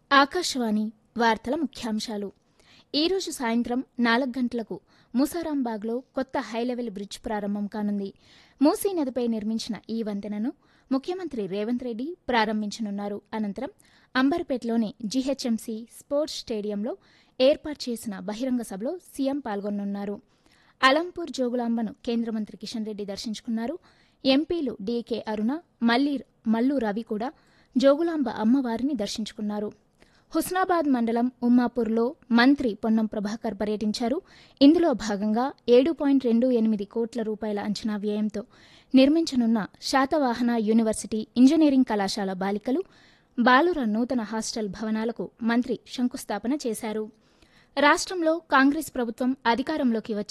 ఆకాశవాణి వార్తల ముఖ్యాంశాలు ఈరోజు సాయంత్రం నాలుగు గంటలకు ముసారాంబాగ్లో కొత్త హైలెవెల్ బ్రిడ్జ్ ప్రారంభం కానుంది మూసీ నదిపై నిర్మించిన ఈ వంతెనను ముఖ్యమంత్రి రేవంత్ రెడ్డి ప్రారంభించనున్నారు అనంతరం అంబర్పేటలోని జీహెచ్ఎంసీ స్పోర్ట్స్ స్టేడియంలో ఏర్పాటు చేసిన బహిరంగ సభలో సీఎం పాల్గొనున్నారు అలంపూర్ జోగులాంబను కేంద్ర మంత్రి కిషన్ రెడ్డి దర్శించుకున్నారు ఎంపీలు డీకే అరుణ మల్లి మల్లు రవి కూడా జోగులాంబ అమ్మవారిని దర్శించుకున్నారు హుస్నాబాద్ మండలం ఉమ్మాపూర్లో మంత్రి పొన్నం ప్రభాకర్ పర్యటించారు ఇందులో భాగంగా ఏడు పాయింట్ రెండు ఎనిమిది కోట్ల రూపాయల అంచనా వ్యయంతో నిర్మించనున్న శాతవాహన యూనివర్సిటీ ఇంజనీరింగ్ కళాశాల బాలికలు బాలుర నూతన హాస్టల్ భవనాలకు మంత్రి శంకుస్థాపన చేశారు రాష్ట్రంలో కాంగ్రెస్ ప్రభుత్వం అధికారంలోకి వచ్చి